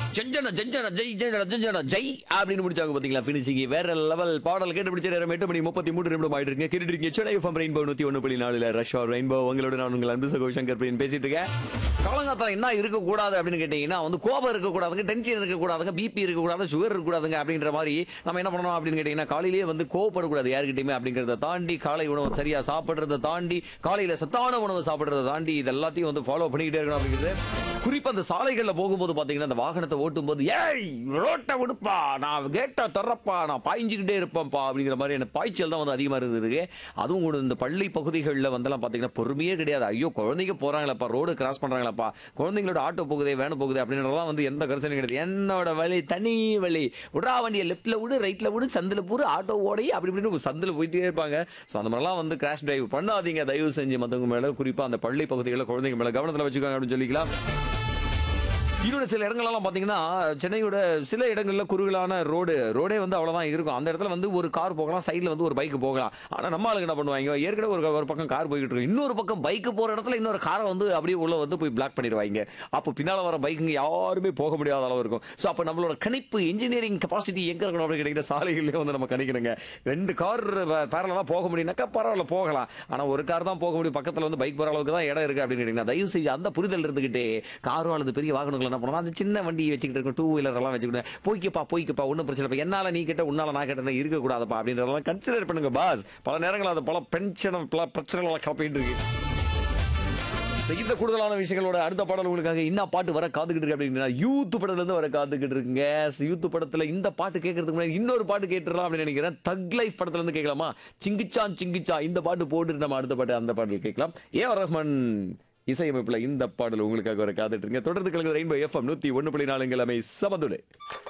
ஜஞ்சன ஜஞ்சன ஜெய் ஜஞ்சன ஜஞ்சன ஜெய் அப்படின்னு முடிச்சாங்க பாத்தீங்களா பினிஷிங் வேற லெவல் பாடல் கேட்டு பிடிச்ச நேரம் எட்டு மணி முப்பத்தி மூணு நிமிடம் ஆயிட்டு இருக்கீங்க கேட்டுட்டு இருக்கீங்க சென்னை எஃப்எம் ரெயின்போ நூத்தி ஒண்ணு புள்ளி நாலுல ரஷ்யா ரெயின்போ உங்களோட நான் உங்கள் அன்பு சகோ சங்கர் பிரியன் பேசிட்டு இருக்கேன் காலங்காத்தால என்ன இருக்கக்கூடாது அப்படின்னு கேட்டீங்கன்னா வந்து கோபம் இருக்கக்கூடாதுங்க டென்ஷன் இருக்கக்கூடாதுங்க பிபி இருக்கக்கூடாது சுகர் இருக்கக்கூடாதுங்க அப்படின்ற மாதிரி நம்ம என்ன பண்ணணும் அப்படின்னு கேட்டீங்கன்னா காலையிலேயே வந்து கோவப்படக்கூடாது யாருக்கிட்டையுமே அப்படிங்கறத தாண்டி காலை உணவு சரியா சாப்பிடுறத தாண்டி காலையில சத்தான உணவு சாப்பிடுறத தாண்டி இது எல்லாத்தையும் வந்து ஃபாலோ பண்ணிக்கிட்டே இருக்கணும் அப்படிங்கிறது குறிப்பா அந்த சாலைகள்ல போகும்போது பாத்தீங்கன்னா அந்த வாகனத்தை ஓட்டும் போது ஏய் ரோட்டை விடுப்பா நான் கேட்டை திறப்பா நான் பாய்ஞ்சுக்கிட்டே இருப்பேன்ப்பா அப்படிங்கிற மாதிரி எனக்கு பாய்ச்சல் தான் வந்து அதிகமா இருந்தது அதுவும் கூட இந்த பள்ளி பகுதிகளில் வந்தெல்லாம் பாத்தீங்கன்னா பொறுமையே கிடையாது ஐயோ குழந்தைங்க போறாங்களப்பா ரோடு கிராஸ் பண்றாங்களப்பா குழந்தைங்களோட ஆட்டோ போகுதே வேணும் போகுது அப்படின்றதெல்லாம் வந்து எந்த கருத்தனையும் கிடையாது என்னோட வழி தனி வழி விடா வண்டியை லெஃப்ட்ல விடு ரைட்ல விடு சந்தில பூரு ஆட்டோ ஓடி அப்படி இப்படின்னு சந்தில போயிட்டே இருப்பாங்க ஸோ அந்த மாதிரிலாம் வந்து கிராஷ் டிரைவ் பண்ணாதீங்க தயவு செஞ்சு மற்றவங்க மேல குறிப்பா அந்த பள்ளி பகுதிகளில் குழந்தைங்க மேல கவனத்தில் வச்சுக்கோங்க அப்படின்னு சொல்லிக்கலாம் இன்னொரு சில இடங்கள்லாம் பார்த்தீங்கன்னா சென்னையோட சில இடங்கள்ல குறுகலான ரோடு ரோடே வந்து அவ்வளோதான் இருக்கும் அந்த இடத்துல வந்து ஒரு கார் போகலாம் சைடில் வந்து ஒரு பைக் போகலாம் ஆனால் நம்ம ஆளுங்க என்ன பண்ணுவாங்க ஏற்கனவே ஒரு ஒரு பக்கம் கார் போய்கிட்டு இருக்கும் இன்னொரு பக்கம் பைக் போகிற இடத்துல இன்னொரு காரை வந்து அப்படியே உள்ள வந்து போய் பிளாக் பண்ணிடுவாங்க அப்போ பின்னால் வர பைக்குங்க யாருமே போக முடியாத அளவு இருக்கும் ஸோ அப்போ நம்மளோட கணிப்பு இன்ஜினியரிங் கெப்பாசிட்டி எங்கே இருக்கணும் அப்படின்னு கிடைக்கிற சாலைகளே வந்து நம்ம கணிக்கணுங்க ரெண்டு கார் பேரலாம் போக முடியும்னாக்கா பரவாயில்ல போகலாம் ஆனால் ஒரு கார் தான் போக முடியும் பக்கத்தில் வந்து பைக் போகிற அளவுக்கு தான் இடம் இருக்கு அப்படின்னு கேட்டீங்கன்னா தயவு செய்து அந்த புரிதல் இருந்துகிட்டே காரோ அல்லது பெரிய வாகனங்கள் என்ன பண்ணுவோம் அந்த சின்ன வண்டியை வச்சுக்கிட்டு இருக்கும் டூ வீலர் எல்லாம் வச்சுக்கிட்டு போய்க்கப்பா போய்க்கப்பா ஒன்றும் பிரச்சனை இல்லை என்னால நீ கேட்ட உன்னால நான் கேட்ட இருக்கக்கூடாதப்பா அப்படின்றதெல்லாம் கன்சிடர் பண்ணுங்க பாஸ் பல நேரங்கள் அது பல பென்ஷன் பல பிரச்சனைகள் கப்பிட்டு இருக்கு So, இந்த கூடுதலான விஷயங்களோட அடுத்த பாடல் உங்களுக்காக என்ன பாட்டு வர காத்துக்கிட்டு இருக்கு அப்படின்னா யூத் படத்துல இருந்து வர காத்துக்கிட்டு இருக்குங்க யூத் படத்துல இந்த பாட்டு கேட்கறதுக்கு முன்னாடி இன்னொரு பாட்டு கேட்டுடலாம் அப்படின்னு நினைக்கிறேன் தக் லைஃப் படத்துல இருந்து கேட்கலாமா சிங்கிச்சான் சிங்கிச்சா இந்த பாட்டு போட்டுட்டு நம்ம அடுத்த பாட்டு அந்த பாடல் கேட்கலாம் ஏ ஆர் ரஹ்மான் இசையமைப்புல இந்த பாடல் உங்களுக்காக வர காத்துட்டு இருக்கீங்க தொடர்ந்து கலந்து ரெயின்போ எஃப்எம் நூத்தி ஒன்னு புள்ளி நாலுங்கள் அமை சமதுலே